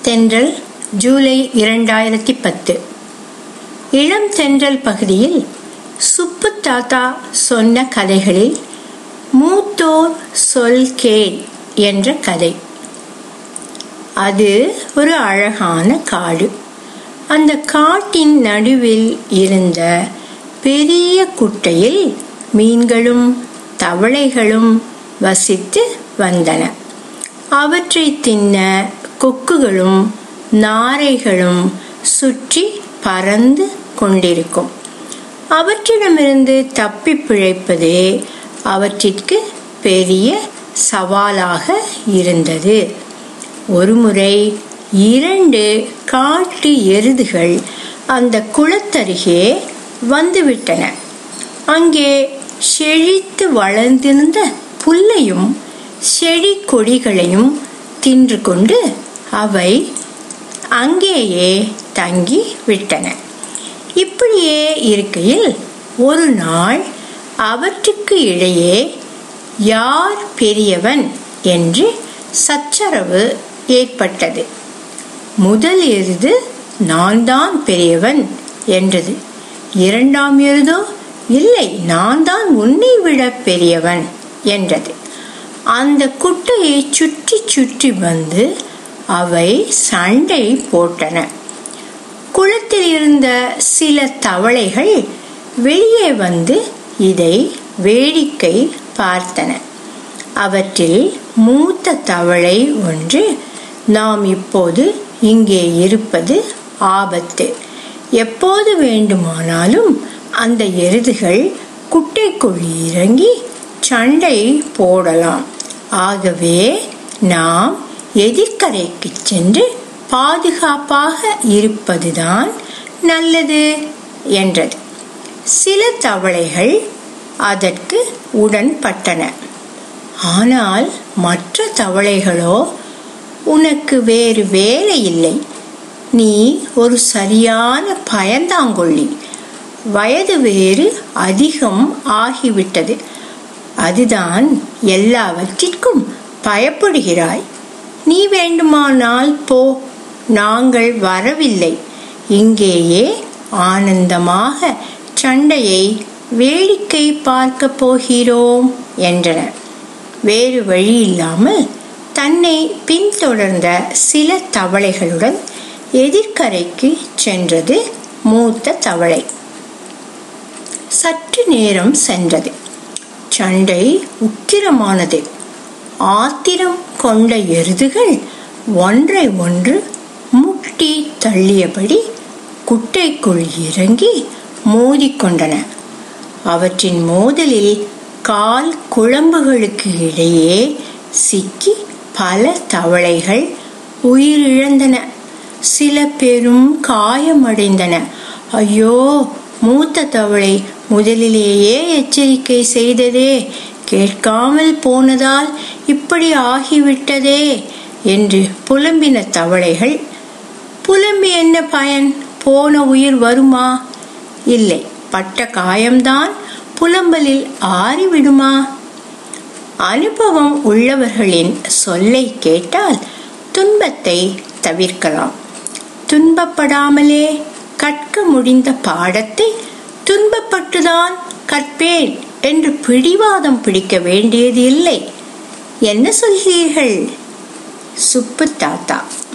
தென்றல் ஜூலை இரண்டாயிரத்தி பத்து இளம் தென்றல் பகுதியில் சுப்பு தாத்தா சொன்ன கதைகளில் மூத்தோர் சொல் கேள் என்ற கதை அது ஒரு அழகான காடு அந்த காட்டின் நடுவில் இருந்த பெரிய குட்டையில் மீன்களும் தவளைகளும் வசித்து வந்தன அவற்றை தின்ன கொக்குகளும் நாரைகளும் சுற்றி பறந்து கொண்டிருக்கும் அவற்றிடமிருந்து தப்பி பிழைப்பதே அவற்றிற்கு பெரிய சவாலாக இருந்தது ஒருமுறை இரண்டு காட்டு எருதுகள் அந்த குளத்தருகே வந்துவிட்டன அங்கே செழித்து வளர்ந்திருந்த புல்லையும் செடி கொடிகளையும் தின்று கொண்டு அவை அங்கேயே தங்கி விட்டன இப்படியே இருக்கையில் ஒரு நாள் அவற்றுக்கு இடையே யார் பெரியவன் என்று சச்சரவு ஏற்பட்டது முதல் எருது நான் தான் பெரியவன் என்றது இரண்டாம் எருதோ இல்லை நான் தான் உன்னை விட பெரியவன் என்றது அந்த குட்டையை சுற்றி சுற்றி வந்து அவை சண்டை போட்டன குளத்தில் இருந்த சில தவளைகள் வெளியே வந்து இதை வேடிக்கை பார்த்தன அவற்றில் மூத்த தவளை ஒன்று நாம் இப்போது இங்கே இருப்பது ஆபத்து எப்போது வேண்டுமானாலும் அந்த எருதுகள் குட்டைக்குள் இறங்கி சண்டை போடலாம் ஆகவே நாம் எதிர்கரைக்கு சென்று பாதுகாப்பாக இருப்பதுதான் நல்லது என்றது சில தவளைகள் அதற்கு உடன்பட்டன ஆனால் மற்ற தவளைகளோ உனக்கு வேறு வேலை இல்லை நீ ஒரு சரியான பயந்தாங்கொள்ளி வயது வேறு அதிகம் ஆகிவிட்டது அதுதான் எல்லாவற்றிற்கும் பயப்படுகிறாய் நீ வேண்டுமானால் போ நாங்கள் வரவில்லை இங்கேயே ஆனந்தமாக சண்டையை வேடிக்கை பார்க்க போகிறோம் என்றனர் வேறு வழி இல்லாமல் தன்னை பின்தொடர்ந்த சில தவளைகளுடன் எதிர்கரைக்கு சென்றது மூத்த தவளை சற்று நேரம் சென்றது சண்டை உக்கிரமானது ஆத்திரம் கொண்ட எருதுகள் ஒன்றை ஒன்று முட்டி தள்ளியபடி குட்டைக்குள் இறங்கி மோதிக்கொண்டன அவற்றின் மோதலில் கால் குழம்புகளுக்கு இடையே சிக்கி பல தவளைகள் உயிரிழந்தன சில பெரும் காயமடைந்தன ஐயோ மூத்த தவளை முதலிலேயே எச்சரிக்கை செய்ததே கேட்காமல் போனதால் இப்படி ஆகிவிட்டதே என்று புலம்பின தவளைகள் புலம்பி என்ன பயன் போன உயிர் வருமா இல்லை பட்ட காயம்தான் புலம்பலில் ஆறிவிடுமா அனுபவம் உள்ளவர்களின் சொல்லை கேட்டால் துன்பத்தை தவிர்க்கலாம் துன்பப்படாமலே கற்க முடிந்த பாடத்தை துன்பப்பட்டுதான் கற்பேன் என்று பிடிவாதம் பிடிக்க வேண்டியது இல்லை என்ன சொல்கிறீர்கள் சுப்பு தாத்தா